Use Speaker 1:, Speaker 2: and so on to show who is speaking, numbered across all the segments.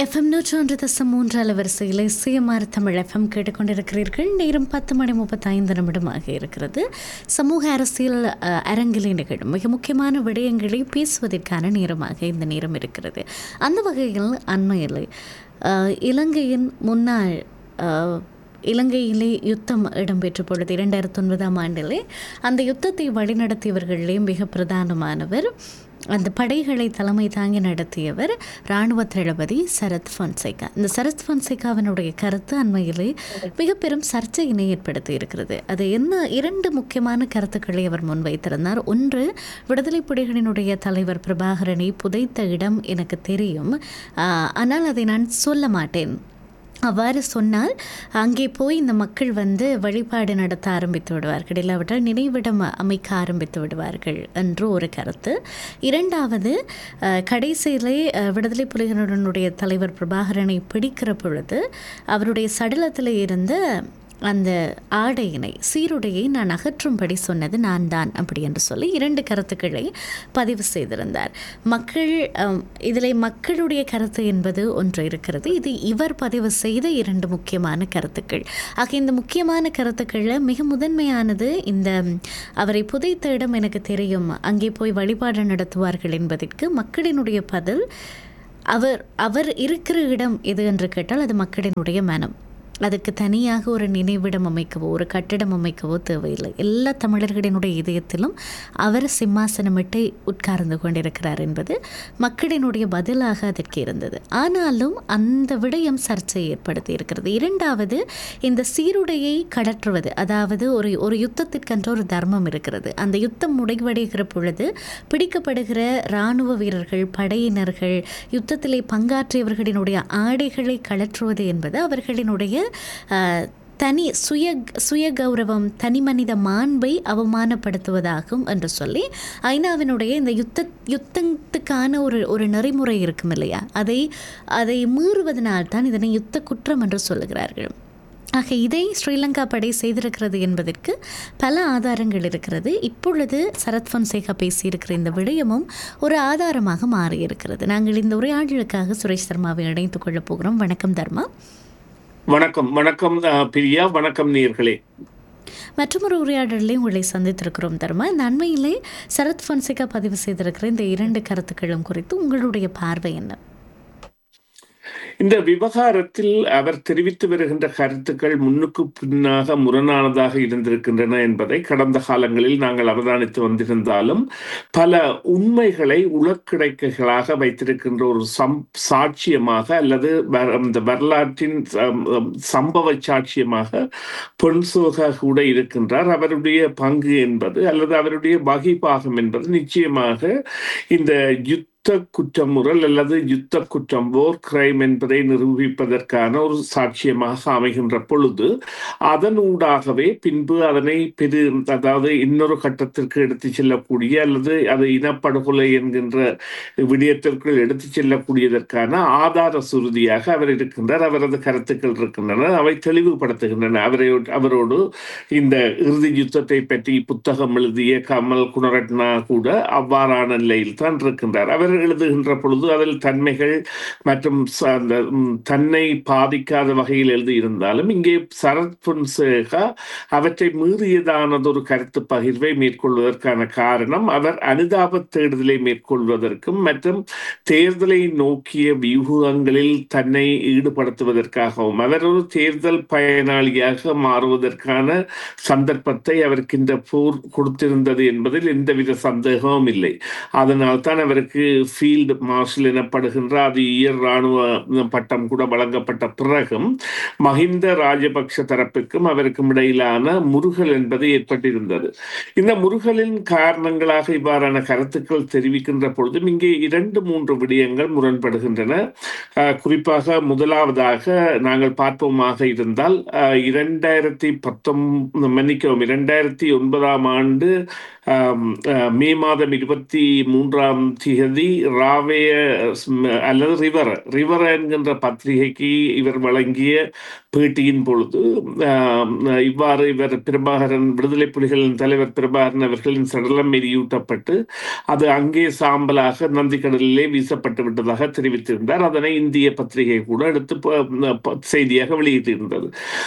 Speaker 1: FM நூற்றொன்று தசம் மூன்று அலவரிசையில் சிஎம்ஆர் தமிழ் எஃப்எம் கேட்டுக்கொண்டிருக்கிறீர்கள் நேரம் பத்து மணி முப்பத்தைந்து நிமிடமாக இருக்கிறது சமூக அரசியல் அஹ், அரங்கில் நிகழும் மிக முக்கியமான விடயங்களை பேசுவதற்கான நேரமாக இந்த நேரம் இருக்கிறது அந்த வகையில் அண்மையில் அஹ், இலங்கையின் முன்னாள் அஹ், இலங்கையிலே யுத்தம் இடம்பெற்ற பொழுது இரண்டாயிரத்தி ஒன்பதாம் ஆண்டிலே அந்த யுத்தத்தை வழிநடத்தியவர்களிலே மிக பிரதானமானவர் அந்த படைகளை தலைமை தாங்கி நடத்தியவர் இராணுவ தளபதி சரத் பொன்சேகா இந்த சரத் பொன்சேகாவினுடைய கருத்து அண்மையிலே மிக பெரும் சர்ச்சையினை ஏற்படுத்தி இருக்கிறது அது என்ன இரண்டு முக்கியமான கருத்துக்களை அவர் முன்வைத்திருந்தார் ஒன்று விடுதலை புலிகளினுடைய தலைவர் பிரபாகரனை புதைத்த இடம் எனக்கு தெரியும் ஆஹ், ஆனால் அதை நான் சொல்ல மாட்டேன் அவ்வாறு சொன்னால் அங்கே போய் இந்த மக்கள் வந்து வழிபாடு நடத்த ஆரம்பித்து விடுவார்கள் இல்லாவிட்டால் நினைவிடம் அமைக்க ஆரம்பித்து விடுவார்கள் என்று ஒரு கருத்து இரண்டாவது அஹ், கடைசியிலே அஹ், விடுதலை புலிகளுடைய தலைவர் பிரபாகரனை பிடிக்கிற பொழுது அவருடைய சடலத்தில் இருந்த அந்த ஆடையினை சீருடையை நான் அகற்றும்படி சொன்னது நான் தான் அப்படி என்று சொல்லி இரண்டு கருத்துக்களை பதிவு செய்திருந்தார் மக்கள் இதில் மக்களுடைய கருத்து என்பது ஒன்று இருக்கிறது இது இவர் பதிவு செய்த இரண்டு முக்கியமான கருத்துக்கள் ஆக இந்த முக்கியமான கருத்துக்களில் மிக முதன்மையானது இந்த அவரை புதைத்த இடம் எனக்கு தெரியும் அங்கே போய் வழிபாடு நடத்துவார்கள் என்பதற்கு மக்களினுடைய பதில் அவர் அவர் இருக்கிற இடம் எது என்று கேட்டால் அது மக்களினுடைய மனம் அதுக்கு தனியாக ஒரு நினைவிடம் அமைக்கவோ ஒரு கட்டிடம் அமைக்கவோ தேவையில்லை எல்லா தமிழர்களினுடைய இதயத்திலும் அவர் சிம்மாசனமிட்டு உட்கார்ந்து கொண்டிருக்கிறார் என்பது மக்களினுடைய பதிலாக அதற்கு இருந்தது ஆனாலும் அந்த விடயம் சர்ச்சை ஏற்படுத்தி இருக்கிறது இரண்டாவது இந்த சீருடையை கடற்றுவது அதாவது ஒரு ஒரு யுத்தத்திற்கென்ற ஒரு தர்மம் இருக்கிறது அந்த யுத்தம் முடிவடைகிற பொழுது பிடிக்கப்படுகிற இராணுவ வீரர்கள் படையினர்கள் யுத்தத்திலே பங்காற்றியவர்களினுடைய ஆடைகளை கழற்றுவது என்பது அவர்களினுடைய அஹ், தனி சுய சுய கௌரவம் தனி மனித மாண்பை அவமானப்படுத்துவதாகும் என்று சொல்லி ஐநாவினுடைய இந்த யுத்த யுத்தத்துக்கான ஒரு ஒரு நெறிமுறை இருக்கும் இல்லையா அதை அதை மீறுவதனால் தான் இதனை யுத்த குற்றம் என்று சொல்லுகிறார்கள் ஆக இதை ஸ்ரீலங்கா படை செய்திருக்கிறது என்பதற்கு பல ஆதாரங்கள் இருக்கிறது இப்பொழுது சரத் பொன்சேகா பேசியிருக்கிற இந்த விடயமும் ஒரு ஆதாரமாக மாறியிருக்கிறது நாங்கள் இந்த உரையாடலுக்காக சுரேஷ் சர்மாவை இணைத்துக் கொள்ளப் போகிறோம் வணக்கம் தர்மா
Speaker 2: வணக்கம் வணக்கம் அஹ், பிரியா வணக்கம் நேர்களே
Speaker 1: மற்றொரு உரையாடலில் உங்களை சந்தித்திருக்கிறோம் தர்மா இந்த அண்மையிலே சரத் பொன்சேகா பதிவு செய்திருக்கிற இந்த இரண்டு கருத்துக்களும் குறித்து உங்களுடைய பார்வை என்ன
Speaker 2: இந்த விவகாரத்தில் அவர் தெரிவித்து வருகின்ற கருத்துக்கள் முன்னுக்கு பின்னாக முரணானதாக இருந்திருக்கின்றன என்பதை கடந்த காலங்களில் நாங்கள் அவதானித்து வந்திருந்தாலும் பல உண்மைகளை உலக்கிடைக்கைகளாக வைத்திருக்கின்ற ஒரு சம் சாட்சியமாக அல்லது வர- இந்த வரலாற்றின் சம்- சம்பவ சாட்சியமாக பொன்சோகா கூட இருக்கின்றார் அவருடைய பங்கு என்பது அல்லது அவருடைய வகிபாகம் என்பது நிச்சயமாக இந்த யுத்த குற்றமுறல் அல்லது யுத்த குற்றம் போர் கிரைம் என்பதை நிரூபிப்பதற்கான ஒரு சாட்சியமாக அமைகின்ற பொழுது அதனூடாகவே பின்பு அதனை பெரு அதாவது இன்னொரு கட்டத்திற்கு எடுத்து செல்லக்கூடிய அல்லது அது இனப்படுகொலை என்கின்ற விடயத்திற்குள் எடுத்து செல்லக்கூடியதற்கான ஆதார சுருதியாக அவர் இருக்கின்றார் அவரது கருத்துக்கள் இருக்கின்றன அவை தெளிவுபடுத்துகின்றன அவரை அவரோடு இந்த இறுதி யுத்தத்தை பற்றி புத்தகம் எழுதிய கமல் குணரட்னா கூட அவ்வாறான நிலையில் தான் இருக்கின்றார் அவர் எழுதுகின்ற பொழுது அதில் தன்மைகள் மற்றும் ச- அந்த, ம், தன்னை பாதிக்காத வகையில் எழுதியிருந்தாலும் இங்கே சரத் பொன்சேகா அவற்றை மீறியதானதொரு கருத்து பகிர்வை மேற்கொள்வதற்கான காரணம் அவர் அனுதாப தேடுதலை மேற்கொள்வதற்கும் மற்றும் தேர்தலை நோக்கிய வியூகங்களில் தன்னை ஈடுபடுத்துவதற்காகவும் அவர் ஒரு தேர்தல் பயனாளியாக மாறுவதற்கான சந்தர்ப்பத்தை அவருக்கு இந்த போர் கொடுத்திருந்தது என்பதில் எந்தவித சந்தேகமும் இல்லை அதனால் தான் அவருக்கு ஃபீல்டு மார்ஷல் எனப்படுகின்ற அது உயர் இராணுவ பட்டம் கூட வழங்கப்பட்ட பிறகும் மஹிந்த ராஜபக்ஷ தரப்புக்கும் அவருக்கும் இடையிலான முருகல் என்பது ஏற்பட்டிருந்தது இந்த முருகலின் காரணங்களாக இவ்வாறான கருத்துக்கள் தெரிவிக்கின்ற பொழுதும் இங்கே இரண்டு மூன்று விடயங்கள் முரண்படுகின்றன அஹ், குறிப்பாக முதலாவதாக நாங்கள் பார்ப்போமாக இருந்தால் அஹ், இரண்டாயிரத்தி பத்தொன்பது மன்னிக்கவும் இரண்டாயிரத்தி ஒன்பதாம் ஆண்டு ஆம், அஹ், மே மாதம் இருபத்தி மூன்றாம் தேதி ராவேய ஸ்ம- அல்லது ரிவர் ரிவர் என்கின்ற பத்திரிகைக்கு இவர் வழங்கிய பேட்டியின் பொழுது ஆம், இவ்வாறு இவர் பிரபாகரன் விடுதலை புலிகளின் தலைவர் பிரபாகரன் அவர்களின் சடலம் எரியூட்டப்பட்டு அது அங்கே சாம்பலாக நந்திக்கடலிலே வீசப்பட்டு விட்டதாக தெரிவித்திருந்தார் அதனை இந்திய பத்திரிகை கூட எடுத்து ப- ப- செய்தியாக வெளியிட்டிருந்தது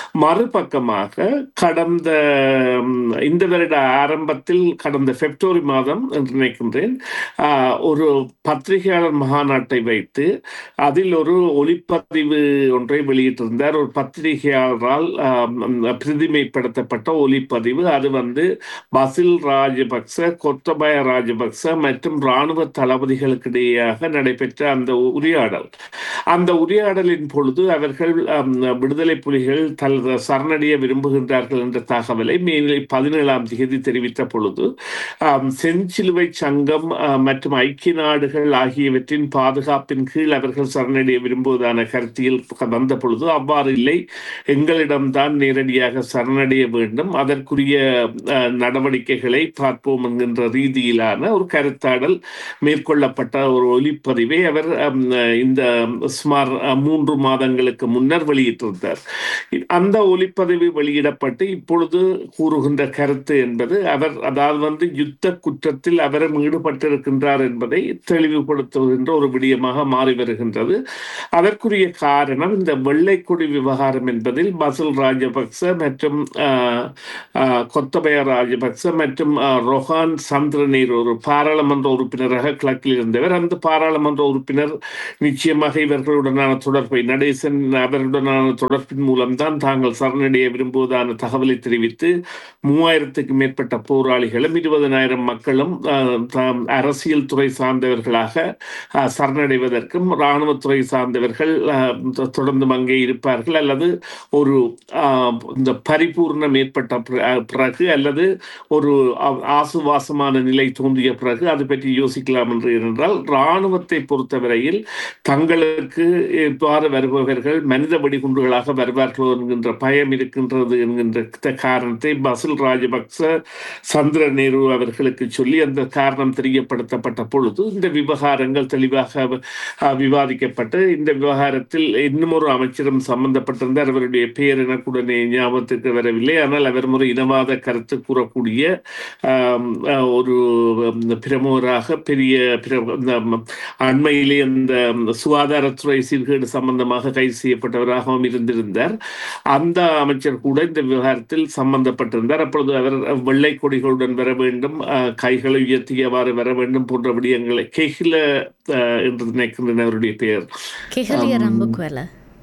Speaker 2: மறுபக்கமாக கடந்த ம், இந்த வருட ஆரம்பத்தில் கடந்த பிப்ரவரி மாதம் என்று நினைக்கின்றேன் ஆஹ், ஒரு பத்திரிகையாளர் மகாநாட்டை வைத்து அதில் ஒரு ஒளிப்பதிவு ஒன்றை வெளியிட்டிருந்தார் ஒரு பத்திரிகையாளரால் ஆம், பிரதிமைப்படுத்தப்பட்ட ஒளிப்பதிவு அது வந்து பசில் ராஜபக்ச கொத்தபய ராஜபக்ச மற்றும் இராணுவ தளபதிகளுக்கு இடையேயாக நடைபெற்ற அந்த உரையாடல் அந்த உரையாடலின் பொழுது அவர்கள் ஆம், விடுதலை புலிகள் தல் சரணடைய விரும்புகின்றார்கள் என்ற தகவலை மே பதினேழாம் தேதி தெரிவித்த பொழுது ஆம், செஞ்சிலுவை சங்கம் ஆ, மற்றும் ஐக்கிய நாடுகள் ஆகியவற்றின் பாதுகாப்பின் கீழ் அவர்கள் சரணடைய விரும்புவதான கருத்தியல் வந்த பொழுது அவ்வாறு இல்லை எங்களிடம்தான் நேரடியாக சரணடைய வேண்டும் அதற்குரிய ஆ, நடவடிக்கைகளை பார்ப்போம் என்கின்ற ரீதியிலான ஒரு கருத்தாடல் மேற்கொள்ளப்பட்ட ஒரு ஒலிப்பதிவை அவர் ஆம், இந்த சுமார் ஆ, மூன்று மாதங்களுக்கு முன்னர் வெளியிட்டிருந்தார் அந்த ஒலிப்பதிவு வெளியிடப்பட்டு இப்பொழுது கூறுகின்ற கருத்து என்பது அவர் அதாவது வந்து யுத்த குற்றத்தில் அவரும் ஈடுபட்டிருக்கின்றார் என்பதை தெளிவுபடுத்துகின்ற ஒரு விடயமாக மாறி வருகின்றது அதற்குரிய காரணம் இந்த வெள்ளை கொடி விவகாரம் என்பதில் பசில் ராஜபக்ச மற்றும் ஆஹ், ஆஹ், கொத்தபய ராஜபக்ச மற்றும் ஆஹ், ரொஹான் சந்திரநீர் ஒரு பாராளுமன்ற உறுப்பினராக கிழக்கில் இருந்தவர் அந்த பாராளுமன்ற உறுப்பினர் நிச்சயமாக இவர்களுடனான தொடர்பை நடேசன் அவர்களுடனான தொடர்பின் மூலம்தான் தாங்கள் சரணடைய விரும்புவதான தகவலை தெரிவித்து மூவாயிரத்துக்கு மேற்பட்ட போராளிகளும் இருபதனாயிரம் மக்களும் ஆஹ், தாம் அரசியல் துறை சார்ந்தவர்களாக ஆஹ், சரணடைவதற்கும் இராணுவத்துறை சார்ந்தவர்கள் ஆஹ், தொ- தொடர்ந்து அங்கே இருப்பார்கள் அல்லது ஒரு ஆஹ், இந்த பரிபூர்ணம் ஏற்பட்ட பிற- ஆஹ், பிறகு அல்லது ஒரு ஆ- ஆசுவாசமான நிலை தோன்றிய பிறகு அது பற்றி யோசிக்கலாம் என்று என்றால் இராணுவத்தை பொறுத்தவரையில் தங்களுக்கு இவ்வாறு வருபவர்கள் மனித வெடிகுண்டுகளாக வருவார்கள் என்கின்ற பயம் இருக்கின்றது என்கின்ற த- காரணத்தை பசில் ராஜபக்ச சந்திர நேரு அவர்களுக்கு சொல்லி அந்த காரணம் தெரியப்படுத்தப்பட்ட பொழுது இந்த விவகாரங்கள் தெளிவாக அஹ், விவாதிக்கப்பட்டு இந்த விவகாரத்தில் இன்னும் ஒரு அமைச்சரும் சம்பந்தப்பட்டிருந்தார் அவருடைய பெயர் எனக்கு உடனே ஞாபகத்துக்கு வரவில்லை ஆனால் அவர் ஒரு இனவாத கருத்து கூறக்கூடிய ஆம், அஹ், ஒரு உம், பிரமுகராக பெரிய பிர- இந்த, ம், அண்மையிலே அந்த ம், சுகாதாரத்துறை சீர்கேடு சம்பந்தமாக கைது செய்யப்பட்டவராகவும் இருந்திருந்தார் அந்த அமைச்சர் கூட இந்த விவகாரத்தில் சம்பந்தப்பட்டிருந்தார் அப்பொழுது அவர் வெள்ளை கொடிகளுடன் வர வேண்டும் அஹ், கைகளை உயர்த்தியவாறு வர வேண்டும் போன்ற விடயங்களை கெஹில அஹ், என்று நினைக்கின்றன அவருடைய பெயர்
Speaker 1: கெஹலிய ரம்புக்வல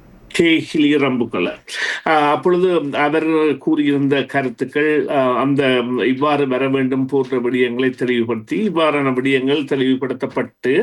Speaker 2: கேஹிலி ரம்புக்கல அப்பொழுது அவர் கூறியிருந்த கருத்துக்கள் அஹ், அந்த இவ்வாறு வர வேண்டும் போன்ற விடயங்களை தெளிவுபடுத்தி இவ்வாறான விடயங்கள் தெளிவுபடுத்தப்பட்டு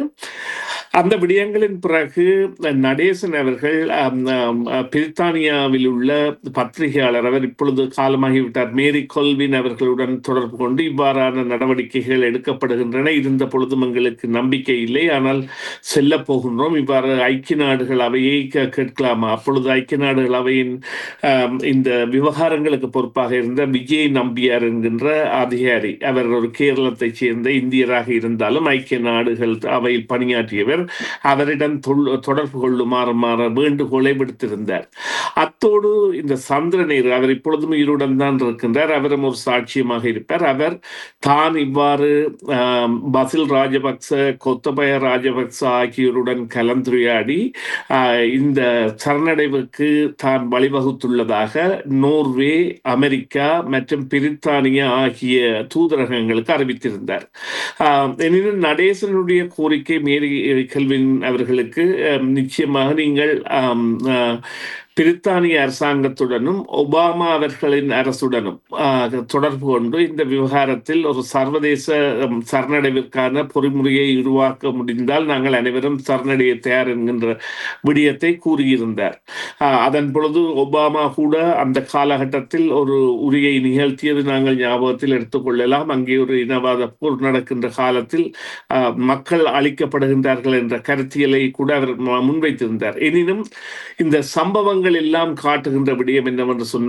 Speaker 2: அந்த விடயங்களின் பிறகு நடேசன் அவர்கள் அம், அம், பிரித்தானியாவில் உள்ள பத்திரிகையாளர் அவர் இப்பொழுது காலமாகிவிட்டார் மேரி கொல்வின் அவர்களுடன் தொடர்பு கொண்டு இவ்வாறான நடவடிக்கைகள் எடுக்கப்படுகின்றன இருந்த பொழுதும் எங்களுக்கு நம்பிக்கை இல்லை ஆனால் செல்ல போகின்றோம் இவ்வாறு ஐக்கிய நாடுகள் அவையை கே- கேட்கலாமா அப்பொழுது ஐக்கிய நாடுகள் அவையின் ஆம், இந்த விவகாரங்களுக்கு பொறுப்பாக இருந்த விஜய் நம்பியார் என்கின்ற அதிகாரி அவர் ஒரு கேரளத்தைச் சேர்ந்த இந்தியராக இருந்தாலும் ஐக்கிய நாடுகள் அவையில் பணியாற்றியவர் அவரிடம் தொல்- தொடர்பு கொள்ளுமாறு மாற வேண்டுகோளை விடுத்திருந்தார் அத்தோடு இந்த சந்திரநீர் அவர் இப்பொழுதும் உயிருடன் தான் இருக்கின்றார் அவரும் ஒரு சாட்சியமாக இருப்பார் அவர் தான் இவ்வாறு ஆம், பசில் ராஜபக்ச கொத்தபய ராஜபக்ச ஆகியோருடன் கலந்துரையாடி ஆஹ், இந்த சரணடைவுக்கு தான் வழிவகுத்துள்ளதாக நோர்வே அமெரிக்கா மற்றும் பிரித்தானியா ஆகிய தூதரகங்களுக்கு அறிவித்திருந்தார் ஆஹ், எனினும் நடேசனுடைய கோரிக்கை மேரி கெல்வின் அவர்களுக்கு ஆம், நிச்சயமாக நீங்கள் ஆம், ஆஹ், பிரித்தானிய அரசாங்கத்துடனும் ஒபாமா அவர்களின் அரசுடனும் ஆஹ், தொடர்பு கொண்டு இந்த விவகாரத்தில் ஒரு சர்வதேச ஹம், சரணடைவிற்கான பொறிமுறையை உருவாக்க முடிந்தால் நாங்கள் அனைவரும் சரணடைய தயார் என்கின்ற விடயத்தை கூறியிருந்தார் ஆஹ், அதன் பொழுது ஒபாமா கூட அந்த காலகட்டத்தில் ஒரு உரையை நிகழ்த்தியது நாங்கள் ஞாபகத்தில் எடுத்துக்கொள்ளலாம் அங்கே ஒரு இனவாத போர் நடக்கின்ற காலத்தில் ஆஹ், மக்கள் அழிக்கப்படுகின்றார்கள் என்ற கருத்தியலை கூட அவர் ம- முன்வைத்திருந்தார் எனினும் இந்த சம்பவங்கள் எல்லாம் காட்டுகின்ற விடயம் என்னவென்று சொன்னால்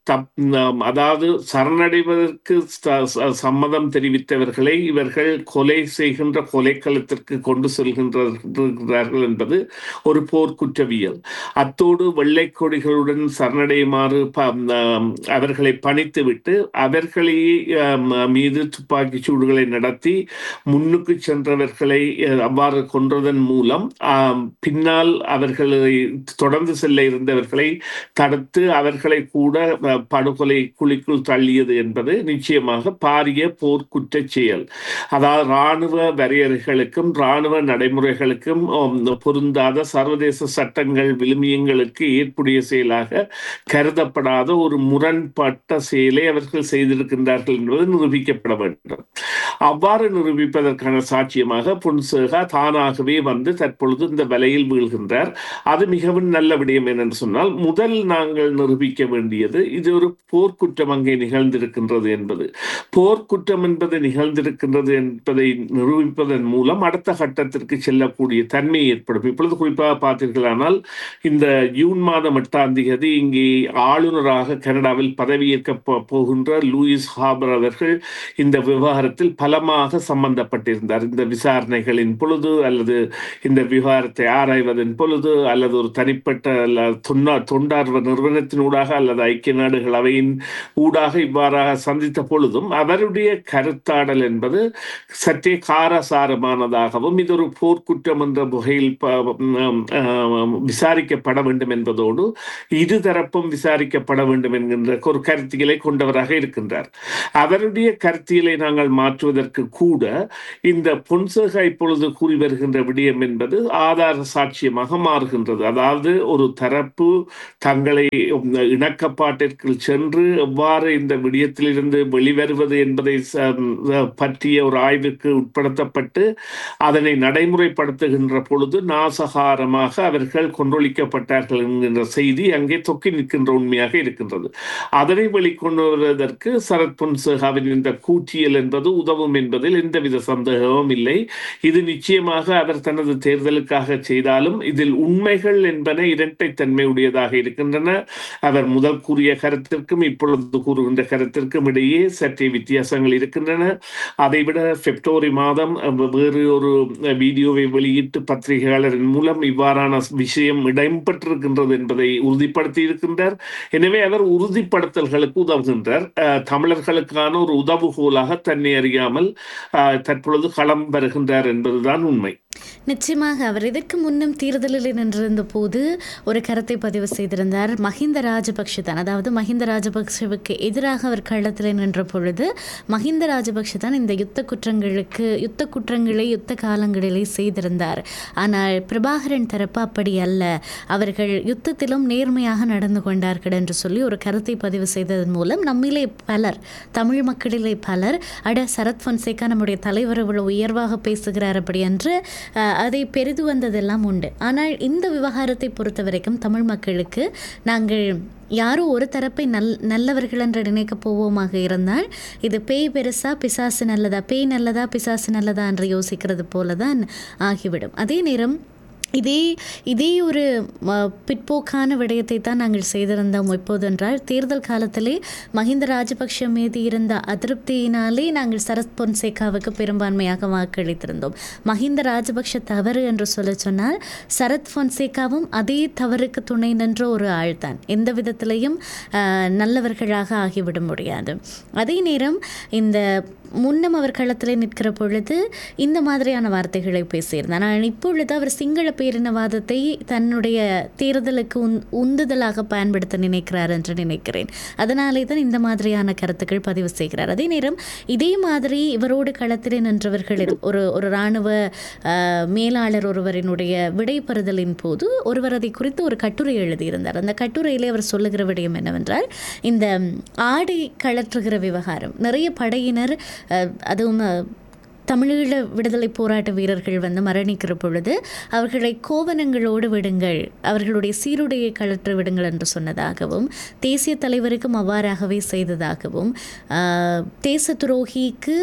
Speaker 2: தப் நம் அதாவது சரணடைவதற்கு ச- ச- சம்மதம் தெரிவித்தவர்களை இவர்கள் கொலை செய்கின்ற கொலைக்களத்திற்கு கொண்டு செல்கின்றார்கள் என்பது ஒரு போர் குற்றவியல் அத்தோடு வெள்ளை கொடிகளுடன் சரணடையுமாறு ப- ஆம், அவர்களை பணித்துவிட்டு அவர்களே ஆம், மீது துப்பாக்கி சூடுகளை நடத்தி முன்னுக்கு சென்றவர்களை அஹ், அவ்வாறு கொன்றதன் மூலம் ஆம், பின்னால் அவர்களை தொடர்ந்து செல்ல இருந்தவர்களை தடுத்து அவர்களை கூட அஹ், படுகொலை குழிக்குள் தள்ளியது என்பது நிச்சயமாக பாரிய போர்க்குற்றச் செயல் அதாவது இராணுவ வரையறைகளுக்கும் இராணுவ நடைமுறைகளுக்கும் ஆம், பொருந்தாத சர்வதேச சட்டங்கள் விழுமியங்களுக்கு ஏற்புடைய செயலாக கருதப்படாத ஒரு முரண்பட்ட செயலை அவர்கள் செய்திருக்கின்றார்கள் என்பது நிரூபிக்கப்பட வேண்டும் அவ்வாறு நிரூபிப்பதற்கான சாட்சியமாக பொன்சேகா தானாகவே வந்து தற்பொழுது இந்த வலையில் வீழ்கின்றார் அது மிகவும் நல்ல விடயம் என்னென்று சொன்னால் முதல் நாங்கள் நிரூபிக்க வேண்டியது இது ஒரு போர்க்குற்றம் அங்கே நிகழ்ந்திருக்கின்றது என்பது போர்க்குற்றம் என்பது நிகழ்ந்திருக்கின்றது என்பதை நிரூபிப்பதன் மூலம் அடுத்த கட்டத்திற்கு செல்லக்கூடிய தன்மை ஏற்படும் இப்பொழுது குறிப்பாக பார்த்தீர்களானால் இந்த ஜூன் மாதம் எட்டாம் தேதி இங்கே ஆளுநராக கனடாவில் பதவியேற்க போ- போகின்ற லூயிஸ் ஹாபர் அவர்கள் இந்த விவகாரத்தில் பலமாக சம்பந்தப்பட்டிருந்தார் இந்த விசாரணைகளின் பொழுது அல்லது இந்த விவகாரத்தை ஆராய்வதன் பொழுது அல்லது ஒரு தனிப்பட்ட அல்ல தொண்டா தொண்டார் நிறுவனத்தினூடாக அல்லது ஐக்கிய நாடுகள் அவையின் ஊடாக இவ்வாறாக சந்தித்த பொழுதும் அவருடைய கருத்தாடல் என்பது சற்றே காரசாரமானதாகவும் இது ஒரு போர்க்குற்றம் என்ற வகையில் ப- ஆம், ஆம், விசாரிக்கப்பட வேண்டும் என்பதோடு இருதரப்பும் விசாரிக்கப்பட வேண்டும் என்கின்ற ஒரு கருத்தியலை கொண்டவராக இருக்கின்றார் அவருடைய கருத்தியலை நாங்கள் மாற்றுவதற்கு கூட இந்த பொன்சேகா இப்பொழுது கூறி வருகின்ற விடயம் என்பது ஆதார சாட்சியமாக மாறுகின்றது அதாவது ஒரு தரப்பு தங்களை உம், இணக்கப்பாட்டிற்கு சென்று எவ்வாறு இந்த விடயத்திலிருந்து வெளிவருவது என்பதை ச- உம், பற்றிய ஒரு ஆய்வுக்கு உட்படுத்தப்பட்டு அதனை நடைமுறைப்படுத்துகின்ற பொழுது நாசகாரமாக அவர்கள் கொன்றொழிக்கப்பட்டார்கள் என்கின்ற செய்தி அங்கே தொக்கி நிற்கின்ற உண்மையாக இருக்கின்றது அதனை வெளிக்கொண்டு வருவதற்கு சரத் பொன்சேகாவின் இந்த கூற்றியல் என்பது உதவும் என்பதில் எந்தவித சந்தேகமும் இல்லை இது நிச்சயமாக அவர் தனது தேர்தலுக்காக செய்தாலும் இதில் உண்மைகள் என்பன இரட்டைத்தன்மை உடையதாக இருக்கின்றன அவர் முதல் கூறிய கருத்திற்கும் இப்பொழுது கூறுகின்ற கருத்திற்கும் இடையே சற்றே வித்தியாசங்கள் இருக்கின்றன அதைவிட பிப்ரவரி மாதம் அஹ், வேறு ஒரு அஹ், வீடியோவை வெளியிட்டு பத்திரிகையாளரின் மூலம் இவ்வாறான விஷயம் இடம்பெற்றிருக்கின்றது என்பதை உறுதிப்படுத்தி இருக்கின்றார் எனவே அவர் உறுதிப்படுத்தல்களுக்கு உதவுகின்றார் அஹ், தமிழர்களுக்கான ஒரு உதவுகோலாக தன்னை அறியாமல் அஹ், தற்பொழுது களம் வருகின்றார் என்பதுதான் உண்மை
Speaker 1: நிச்சயமாக அவர் இதற்கு முன்னும் தேர்தலில் நின்றிருந்த போது ஒரு கருத்தை பதிவு செய்திருந்தார் மஹிந்த ராஜபக்ஷ தான் அதாவது மஹிந்த ராஜபக்ஷவுக்கு எதிராக அவர் களத்தில் நின்ற பொழுது மஹிந்த ராஜபக்ஷ தான் இந்த யுத்த குற்றங்களுக்கு யுத்த குற்றங்களை யுத்த காலங்களிலே செய்திருந்தார் ஆனால் பிரபாகரன் தரப்பு அப்படி அல்ல அவர்கள் யுத்தத்திலும் நேர்மையாக நடந்து கொண்டார்கள் என்று சொல்லி ஒரு கருத்தை பதிவு செய்ததன் மூலம் நம்மிலே பலர் தமிழ் மக்களிலே பலர் அட சரத் பொன்சேகா நம்முடைய தலைவர் இவ்வளவு உயர்வாக பேசுகிறார் அப்படி என்று அஹ், அதை பெரிது வந்ததெல்லாம் உண்டு ஆனால் இந்த விவகாரத்தை பொறுத்த வரைக்கும் தமிழ் மக்களுக்கு நாங்கள் யாரோ ஒரு தரப்பை நல் நல்லவர்கள் என்று நினைக்கப் போவோமாக இருந்தால் இது பேய் பெருசா பிசாசு நல்லதா பேய் நல்லதா பிசாசு நல்லதா என்று யோசிக்கிறது போல தான் ஆகிவிடும் அதே நேரம் இதே இதே ஒரு ம, பிற்போக்கான விடயத்தை தான் நாங்கள் செய்திருந்தோம் எப்போதென்றால் தேர்தல் காலத்திலே மஹிந்த ராஜபக்ஷ மீது இருந்த அதிருப்தியினாலே நாங்கள் சரத் பொன்சேகாவுக்கு பெரும்பான்மையாக வாக்களித்திருந்தோம் மஹிந்த ராஜபக்ஷ தவறு என்று சொல்ல சொன்னால் சரத் பொன்சேகாவும் அதே தவறுக்கு துணை நின்ற ஒரு ஆள்தான் எந்த விதத்திலையும் ஆஹ், நல்லவர்களாக ஆகிவிட முடியாது அதே நேரம் இந்த முன்னம் அவர் களத்தில் நிற்கிற பொழுது இந்த மாதிரியான வார்த்தைகளை பேசியிருந்தார் ஆனால் இப்பொழுது அவர் சிங்கள பேரினவாதத்தை தன்னுடைய தேர்தலுக்கு உந் உந்துதலாக பயன்படுத்த நினைக்கிறார் என்று நினைக்கிறேன் அதனாலே தான் இந்த மாதிரியான கருத்துக்கள் பதிவு செய்கிறார் அதே நேரம் இதே மாதிரி இவரோடு களத்தில் நின்றவர்கள் இரு- ஒரு ஒரு இராணுவ ஆஹ், மேலாளர் ஒருவரினுடைய விடைபெறுதலின் போது ஒருவர் அதை குறித்து ஒரு கட்டுரை எழுதியிருந்தார் அந்த கட்டுரையிலே அவர் சொல்லுகிற விடயம் என்னவென்றால் இந்த ஆடை கழற்றுகிற விவகாரம் நிறைய படையினர் அஹ், அதுவும் அஹ், தமிழீழ விடுதலை போராட்ட வீரர்கள் வந்து மரணிக்கிற பொழுது அவர்களை கோவணங்களோடு விடுங்கள் அவர்களுடைய சீருடையை கழற்ற விடுங்கள் என்று சொன்னதாகவும் தேசிய தலைவருக்கும் அவ்வாறாகவே செய்ததாகவும் ஆஹ், தேச துரோகிக்கு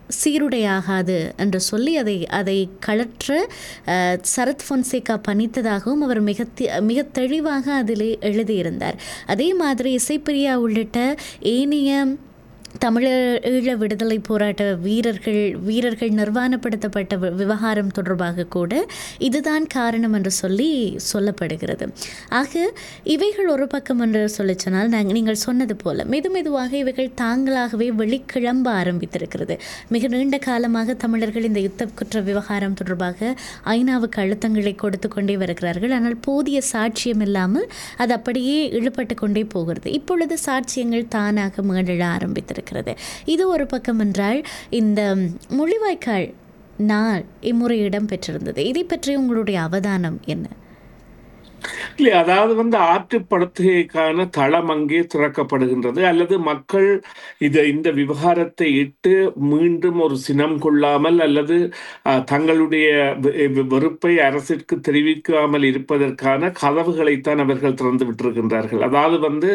Speaker 1: சீருடையாகாது என்று சொல்லி அதை அதை கழற்ற அஹ், சரத் பொன்சேகா பணித்ததாகவும் அவர் மிக தி- மிக தெளிவாக அதிலே எழுதியிருந்தார் அதே மாதிரி இசைப்பிரியா உள்ளிட்ட ஏனைய தமிழர் ஈழ விடுதலை போராட்ட வீரர்கள் வீரர்கள் நிர்வாணப்படுத்தப்பட்ட வி- விவகாரம் தொடர்பாக கூட இதுதான் காரணம் என்று சொல்லி சொல்லப்படுகிறது ஆக இவைகள் ஒரு பக்கம் என்று சொல்லி சொன்னால் நாங்கள் நீங்கள் சொன்னது போல மெது மெதுவாக இவைகள் தாங்களாகவே வெளிக்கிளம்ப ஆரம்பித்திருக்கிறது மிக நீண்ட காலமாக தமிழர்கள் இந்த யுத்த குற்ற விவகாரம் தொடர்பாக ஐநாவுக்கு அழுத்தங்களை கொடுத்து கொண்டே வருகிறார்கள் ஆனால் போதிய சாட்சியம் இல்லாமல் அது அப்படியே இழுபட்டு கொண்டே போகிறது இப்பொழுது சாட்சியங்கள் தானாக மீள ஆரம்பித்திருக்கிறது இது ஒரு பக்கம் என்றால் இந்த மொழிவாய்க்கால் நாள் இம்முறை இடம் பெற்றிருந்தது இதை பற்றி உங்களுடைய அவதானம் என்ன
Speaker 2: இல்லை அதாவது வந்து ஆற்றுப்படுத்துகைக்கான தளம் அங்கே திறக்கப்படுகின்றது அல்லது மக்கள் இதை இந்த விவகாரத்தை இட்டு மீண்டும் ஒரு சினம் கொள்ளாமல் அல்லது அஹ், தங்களுடைய வெ- வெ- வெறுப்பை அரசிற்கு தெரிவிக்காமல் இருப்பதற்கான கதவுகளைத்தான் அவர்கள் திறந்து விட்டிருக்கின்றார்கள் அதாவது வந்து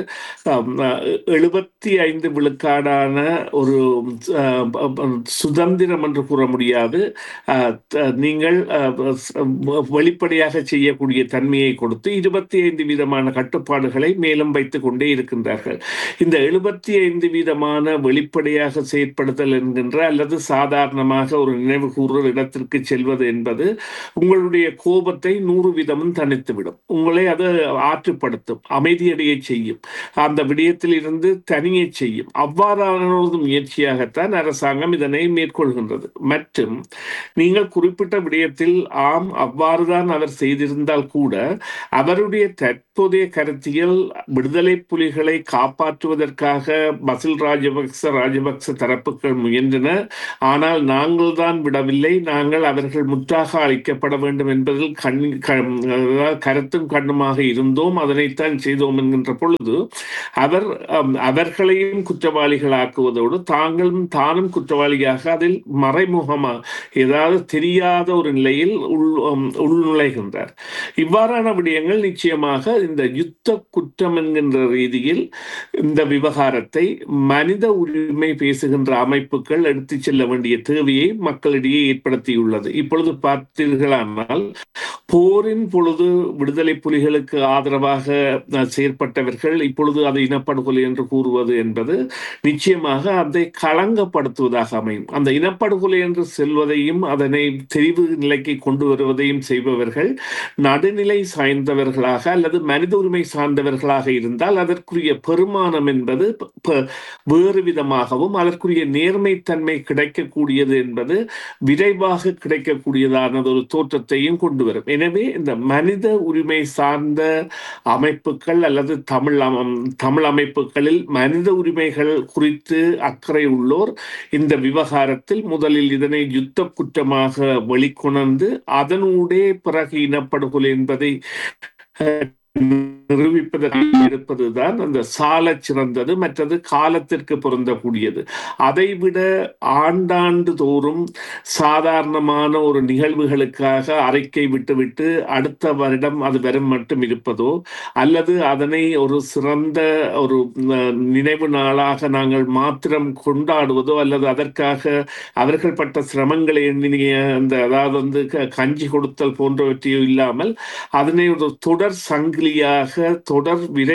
Speaker 2: எழுபத்தி ஐந்து விழுக்காடான ஒரு அஹ், ப- ப- சுதந்திரம் என்று கூற முடியாது அஹ், த- நீங்கள் அஹ், ஸ்- வெளிப்படையாக செய்யக்கூடிய தன்மையை கொடுத்து இருபத்தி ஐந்து வீதமான கட்டுப்பாடுகளை மேலும் வைத்துக் கொண்டே இருக்கின்றார்கள் இந்த எழுபத்தி ஐந்து வீதமான வெளிப்படையாக செயற்படுத்தல் என்கின்ற அல்லது சாதாரணமாக ஒரு நினைவு கூறுற இடத்திற்கு செல்வது என்பது உங்களுடைய கோபத்தை நூறு வீதமும் தணித்துவிடும் உங்களை அது ஆற்றுப்படுத்தும் அமைதியடைய செய்யும் அந்த விடயத்தில் இருந்து தனியே செய்யும் அவ்வாறான ஒரு முயற்சியாகத்தான் அரசாங்கம் இதனை மேற்கொள்கின்றது மற்றும் நீங்கள் குறிப்பிட்ட விடயத்தில் ஆம் அவ்வாறுதான் அவர் செய்திருந்தால் கூட அவருடைய தற்போதைய கருத்தியல் விடுதலை புலிகளை காப்பாற்றுவதற்காக பசில் ராஜபக்ச ராஜபக்ச தரப்புகள் முயன்றன ஆனால் நாங்கள் தான் விடவில்லை நாங்கள் அவர்கள் முற்றாக அழிக்கப்பட வேண்டும் என்பதில் கண் க- அதாவது கருத்தும் கண்ணுமாக இருந்தோம் அதனைத்தான் செய்தோம் என்கின்ற பொழுது அவர் அம், அவர்களையும் குற்றவாளிகளாக்குவதோடு தாங்களும் தானும் குற்றவாளியாக அதில் மறைமுகமாக ஏதாவது தெரியாத ஒரு நிலையில் உள் அம், உள்நுழைகின்றார் இவ்வாறான விடயங்கள் நிச்சயமாக இந்த யுத்த குற்றம் என்கின்ற ரீதியில் இந்த விவகாரத்தை மனித உரிமை பேசுகின்ற அமைப்புகள் எடுத்துச் செல்ல வேண்டிய தேவையை மக்களிடையே ஏற்படுத்தியுள்ளது இப்பொழுது பார்த்தீர்களானால் போரின் பொழுது விடுதலை புலிகளுக்கு ஆதரவாக அஹ், செயற்பட்டவர்கள் இப்பொழுது அது இனப்படுகொலை என்று கூறுவது என்பது நிச்சயமாக அதை களங்கப்படுத்துவதாக அமையும் அந்த இனப்படுகொலை என்று செல்வதையும் அதனை தெரிவு நிலைக்கு கொண்டு வருவதையும் செய்பவர்கள் நடுநிலை சாய்ந்தவர்களாக அல்லது மனித உரிமை சார்ந்தவர்களாக இருந்தால் அதற்குரிய பெருமானம் என்பது ப- ப- வேறு விதமாகவும் அதற்குரிய நேர்மைத்தன்மை கிடைக்கக்கூடியது என்பது விரைவாக கிடைக்கக்கூடியதான ஒரு தோற்றத்தையும் கொண்டு வரும் எனவே இந்த மனித உரிமை சார்ந்த அமைப்புகள் அல்லது தமிழ் அம- தமிழ் அமைப்புகளில் மனித உரிமைகள் குறித்து அக்கறை உள்ளோர் இந்த விவகாரத்தில் முதலில் இதனை யுத்த குற்றமாக வெளிக்கொணர்ந்து அதனூடே பிறகு இனப்படுகொலை என்பதை அஹ், நிரூபிப்பதற்கு இருப்பதுதான் அந்த சால சிறந்தது மற்றது காலத்திற்கு பொருந்தக்கூடியது அதைவிட ஆண்டாண்டு தோறும் சாதாரணமான ஒரு நிகழ்வுகளுக்காக அறிக்கை விட்டுவிட்டு அடுத்த வருடம் அது வரும் மட்டும் இருப்பதோ அல்லது அதனை ஒரு சிறந்த ஒரு அஹ், நினைவு நாளாக நாங்கள் மாத்திரம் கொண்டாடுவதோ அல்லது அதற்காக அவர்கள் பட்ட சிரமங்களை எண்ணிய அந்த அதாவது வந்து க- கஞ்சி கொடுத்தல் போன்றவற்றையோ இல்லாமல் அதனை ஒரு தொடர் சங்கிலியாக தொடர் விரை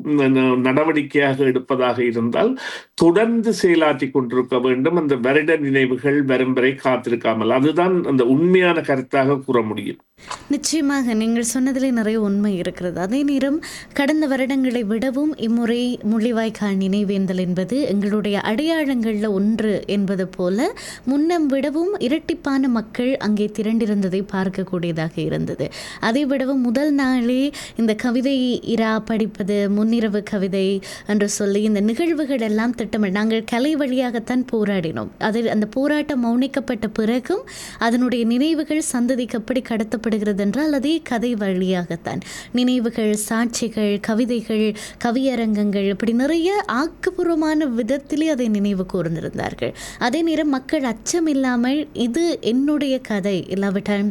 Speaker 2: ந- நடவடிக்கையாக எடுப்பதாக இருந்தால் தொடர்ந்து செயலாற்றி கொண்டிருக்க வேண்டும் அந்த வருட நினைவுகள் வரும் வரை காத்திருக்காமல் அதுதான் அந்த உண்மையான கருத்தாக கூற முடியும்
Speaker 1: நிச்சயமாக நீங்கள் சொன்னதிலே நிறைய உண்மை இருக்கிறது அதே நேரம் கடந்த வருடங்களை விடவும் இம்முறை முள்ளிவாய்க்கால் நினைவேந்தல் என்பது எங்களுடைய அடையாளங்களில் ஒன்று என்பது போல முன்னம் விடவும் இரட்டிப்பான மக்கள் அங்கே திரண்டிருந்ததை பார்க்கக்கூடியதாக இருந்தது அதை விடவும் முதல் நாளே இந்த கவிதை இரா படிப்பது முன்னிரவு கவிதை என்று சொல்லி இந்த நிகழ்வுகள் எல்லாம் திட்டமிட நாங்கள் கலை வழியாகத்தான் போராடினோம் அதில் அந்த போராட்டம் மௌனிக்கப்பட்ட பிறகும் அதனுடைய நினைவுகள் சந்ததிக்கு எப்படி கடத்தப்படுகிறது என்றால் அதே கதை வழியாகத்தான் நினைவுகள் சாட்சிகள் கவிதைகள் கவியரங்கங்கள் இப்படி நிறைய ஆக்கப்பூர்வமான விதத்திலே அதை நினைவு கூர்ந்திருந்தார்கள் அதே நேரம் மக்கள் அச்சம் இல்லாமல் இது என்னுடைய கதை இல்லாவிட்டால்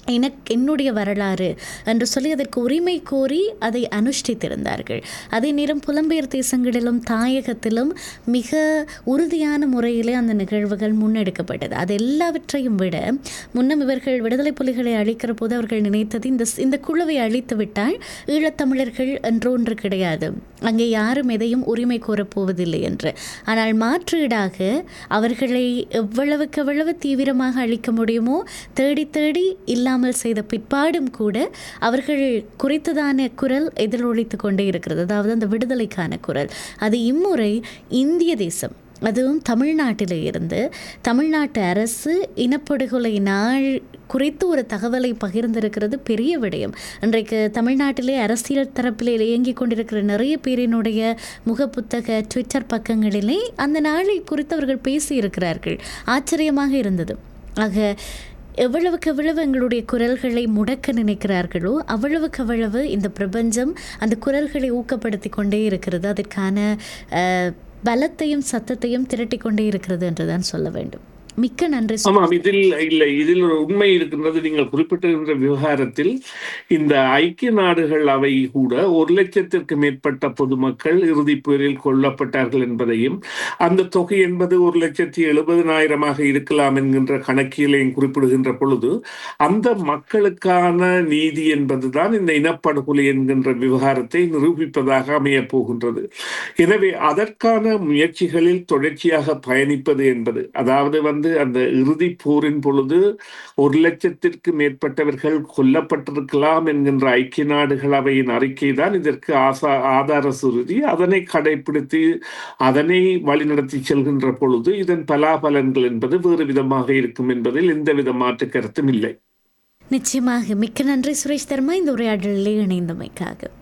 Speaker 1: எனக்கு என்னுடைய வரலாறு என்று சொல்லி அதற்கு உரிமை கோரி அதை அனுஷ்டித்திருந்தார்கள் அதே நேரம் புலம்பெயர் தேசங்களிலும் தாயகத்திலும் மிக உறுதியான முறையிலே அந்த நிகழ்வுகள் முன்னெடுக்கப்பட்டது அது எல்லாவற்றையும் விட முன்னம் இவர்கள் விடுதலை புலிகளை அழிக்கிற போது அவர்கள் நினைத்தது இந்த இந்த குழுவை அழித்து விட்டால் ஈழத்தமிழர்கள் என்றொன்று கிடையாது அங்கே யாரும் எதையும் உரிமை கோரப் போவதில்லை என்று ஆனால் மாற்றீடாக அவர்களை எவ்வளவுக்கு எவ்வளவு தீவிரமாக அழிக்க முடியுமோ தேடி தேடி இல்லாமல் செய்த பிற்பாடும் கூட அவர்கள் குறித்ததான குரல் எதிரொலித்து கொண்டே இருக்கிறது அதாவது அந்த விடுதலைக்கான குரல் அது இம்முறை இந்திய தேசம் அதுவும் தமிழ்நாட்டில் இருந்து தமிழ்நாட்டு அரசு இனப்படுகொலை நாள் குறித்து ஒரு தகவலை பகிர்ந்திருக்கிறது பெரிய விடயம் இன்றைக்கு தமிழ்நாட்டிலே அரசியல் தரப்பிலே இயங்கிக் கொண்டிருக்கிற நிறைய பேரினுடைய முகப்புத்தக ட்விட்டர் பக்கங்களிலே அந்த நாளை குறித்து அவர்கள் பேசியிருக்கிறார்கள் ஆச்சரியமாக இருந்தது ஆக எவ்வளவுக்கு எவ்வளவு எங்களுடைய குரல்களை முடக்க நினைக்கிறார்களோ அவ்வளவுக்கு அவ்வளவு இந்த பிரபஞ்சம் அந்த குரல்களை ஊக்கப்படுத்தி கொண்டே இருக்கிறது அதற்கான அஹ், பலத்தையும் சத்தத்தையும் திரட்டி கொண்டே இருக்கிறது என்றுதான் சொல்ல வேண்டும் மிக்க நன்றி சு-
Speaker 2: ஆமாம் இதில் இல்லை இதில் ஒரு உண்மை இருக்கின்றது நீங்கள் குறிப்பிட்டிருக்கின்ற விவகாரத்தில் இந்த ஐக்கிய நாடுகள் அவை கூட ஒரு லட்சத்திற்கு மேற்பட்ட பொதுமக்கள் இறுதிப் போரில் கொல்லப்பட்டார்கள் என்பதையும் அந்த தொகை என்பது ஒரு லட்சத்தி எழுபதினாயிரமாக இருக்கலாம் என்கின்ற கணக்கியலையும் குறிப்பிடுகின்ற பொழுது அந்த மக்களுக்கான நீதி என்பதுதான் இந்த இனப்படுகொலை என்கின்ற விவகாரத்தை நிரூபிப்பதாக அமையப் போகின்றது எனவே அதற்கான முயற்சிகளில் தொடர்ச்சியாக பயணிப்பது என்பது அதாவது வந்து அந்த இறுதிப் போரின் பொழுது ஒரு லட்சத்திற்கு மேற்பட்டவர்கள் கொல்லப்பட்டிருக்கலாம் என்கின்ற ஐக்கிய நாடுகள் அவையின் அறிக்கை தான் இதற்கு ஆசா ஆதார சுருதி அதனை கடைபிடித்து அதனை வழிநடத்தி செல்கின்ற பொழுது இதன் பலாபலன்கள் என்பது வேறு விதமாக இருக்கும் என்பதில் எந்தவித மாற்று கருத்தும் இல்லை
Speaker 1: நிச்சயமாக மிக்க நன்றி சுரேஷ் தர்மா இந்த உரையாடலில் இணைந்தமைக்காக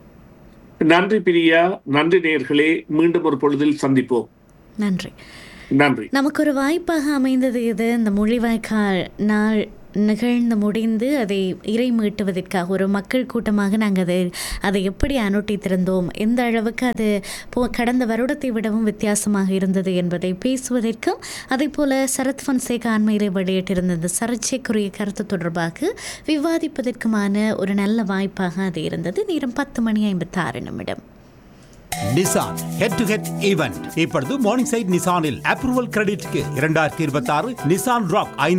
Speaker 2: நன்றி பிரியா நன்றி நேர்களே மீண்டும் ஒரு பொழுதில் சந்திப்போம்
Speaker 1: நன்றி
Speaker 2: நன்றி
Speaker 1: நமக்கு ஒரு வாய்ப்பாக அமைந்தது இது இந்த மொழிவாய்க்கால் நாள் நிகழ்ந்து முடிந்து அதை இறை மீட்டுவதற்காக ஒரு மக்கள் கூட்டமாக நாங்கள் அதை அதை எப்படி அனுட்டித்திருந்தோம் எந்த அளவுக்கு அது போ கடந்த வருடத்தை விடவும் வித்தியாசமாக இருந்தது என்பதை பேசுவதற்கும் அதே போல சரத் ஃபன்சேகா அண்மையிலே வெளியிட்டிருந்த இந்த சர்ச்சைக்குரிய கருத்து தொடர்பாக விவாதிப்பதற்குமான ஒரு நல்ல வாய்ப்பாக அது இருந்தது நேரம் பத்து மணி ஐம்பத்தாறு நிமிடம்
Speaker 3: Nissan head to head event இப்பொழுது மார்னிங் சைட் நிசானில் அப்ரூவல் கிரெடிட்க்கு இரண்டாயிரத்தி இருபத்தி ஆறு நிசான் ராக்